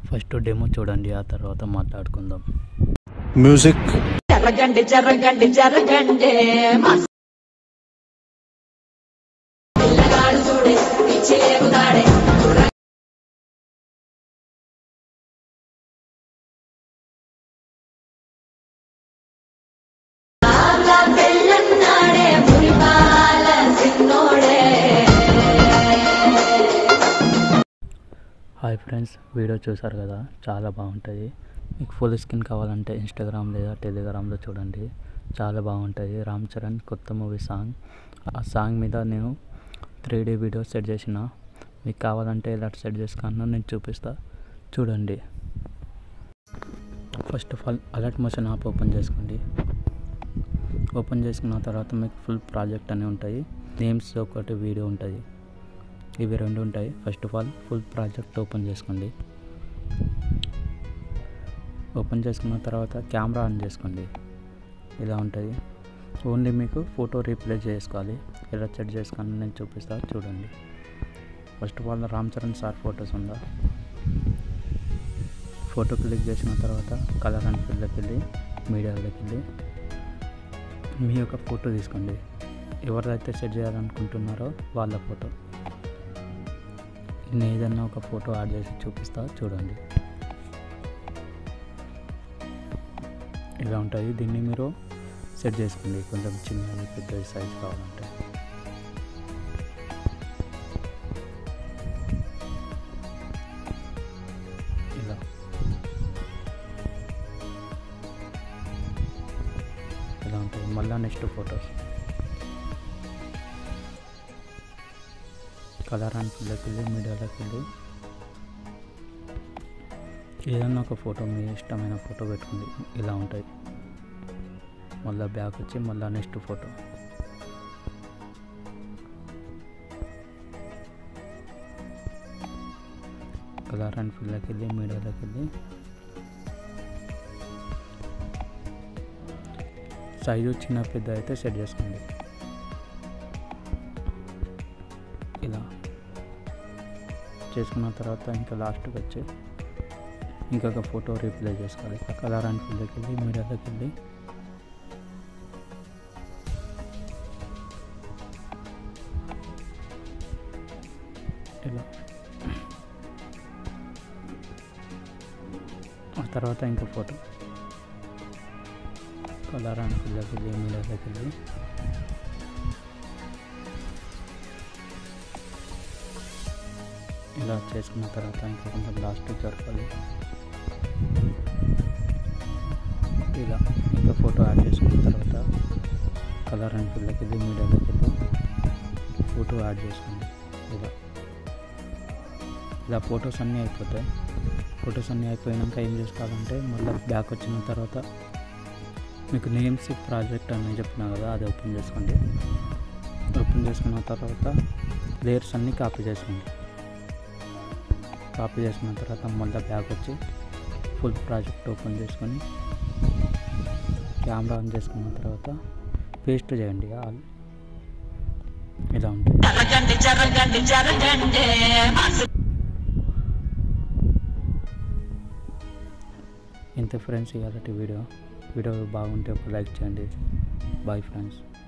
first demo చూడండి ఆ తర్వాత మాట్లాడుకుందాం music జరగండి జరగండి జరగండి మా పిల్లగాడు చూడే పిచ్చి లేకుతాడే పెళ్ళన్నాడే మురిపాల సిన్నోడే హాయ్ ఫ్రెండ్స్ వీడియో చూసారు కదా చాలా బాగుంటుంది మీకు ఫుల్ స్క్రీన్ కావాలంటే ఇన్స్టాగ్రామ్ లేదా టెలిగ్రామ్లో చూడండి చాలా బాగుంటుంది రామ్ చరణ్ కొత్త మూవీ సాంగ్ ఆ సాంగ్ మీద నేను త్రీ డీ వీడియో సెట్ చేసిన మీకు కావాలంటే ఇలా సెట్ చేసుకున్నా నేను చూపిస్తా చూడండి first of all alert motion app open చేసుకోండి ఓపెన్ చేసుకున్న తర్వాత మీకు ఫుల్ ప్రాజెక్ట్ అని ఉంటాయి నేమ్స్ ఒకటి వీడియో ఉంటుంది ఇవి రెండు ఉంటాయి first of all full project open చేసుకోండి ఓపెన్ చేసుకున్న తర్వాత కెమెరా ఆన్ చేసుకోండి ఇలా ఉంటుంది ఓన్లీ మీకు ఫోటో రీప్లేస్ చేసుకోవాలి ఎలా సెట్ చేసుకొని నేను చూపిస్తా చూడండి first of all Ram Charan sir photos ఉందా ఫోటో క్లిక్ చేసిన తర్వాత కలర్ అండ్ ఫిల్లోకి వెళ్ళి మీడియాలోకి వెళ్ళి మీ యొక్క ఫోటో తీసుకోండి ఎవరిదైతే సెట్ చేయాలనుకుంటున్నారో వాళ్ళ ఫోటో నేను ఏదన్నా ఒక ఫోటో యాడ్ చేసి చూపిస్తా చూడండి ఇలా ఉంటుంది దీన్ని మీరు సెట్ చేసుకోండి కొంచెం చిన్నది పెద్ద సైజ్ కావాలంటే ఇలా ఇలా ఉంటుంది మళ్ళీ నెక్స్ట్ ఫొటోస్ కలర్ అండ్ ఫిల్లోకి వెళ్ళి మీడియాలోకి వెళ్ళి ఏదన్నా ఒక ఫోటో మీ ఇష్టమైన ఫోటో పెట్టుకోండి ఇలా ఉంటాయి మళ్ళీ బ్యాక్ వచ్చి మళ్ళీ నెక్స్ట్ ఫోటో కలర్ అండ్ ఫిల్లోకి వెళ్ళి మీడియాలోకి వెళ్ళి సైజు చిన్న పెద్ద అయితే సెట్ చేసుకోండి ఇలా చేసుకున్న తర్వాత ఇంకా లాస్ట్కి వచ్చి ఇంకొక ఫోటో రీప్లే చేసుకోవాలి కలర్ అండ్ ఫిల్లోకి వెళ్ళి మీడియాలోకి వెళ్ళి ఇలా ఆ తర్వాత ఇంకో ఫోటో కలర్ అండ్ ఫిల్లోకి వెళ్ళి మీడియాలోకి వెళ్ళి ఇలా చేసుకున్న తర్వాత ఇంకా కొంచెం లాస్ట్ జరపాలి ఇలా ఇంకా ఫోటో యాడ్ చేసుకున్న తర్వాత కలర్ అండ్ ఫిల్లోకి వెళ్ళి మీడియాలోకి వెళ్ళి ఫోటో యాడ్ చేసుకోండి ఇలా ఇలా ఫొటోస్ అన్నీ అయిపోతాయి ఫొటోస్ అన్నీ అయిపోయాక ఏం చేసుకోవాలంటే మళ్ళీ బ్యాక్ వచ్చిన తర్వాత మీకు నేమ్స్ ప్రాజెక్ట్ అని చెప్పినా కదా అది ఓపెన్ చేసుకోండి ఓపెన్ చేసుకున్న తర్వాత లేయర్స్ అన్నీ కాపీ చేసుకోండి కాపీ చేసుకున్న తర్వాత మళ్ళీ బ్యాక్ వచ్చి ఫుల్ ప్రాజెక్ట్ ఓపెన్ చేసుకొని కెమెరా ఆన్ చేసుకున్న తర్వాత పేస్ట్ చేయండి ఆల్ ఇలా ఉంటుంది జరగండి జరగండి జరగండి మా ఇంత ఫ్రెండ్స్ ఇవాళ వీడియో వీడియో బాగుంటే ఒక లైక్ చేయండి బాయ్ ఫ్రెండ్స్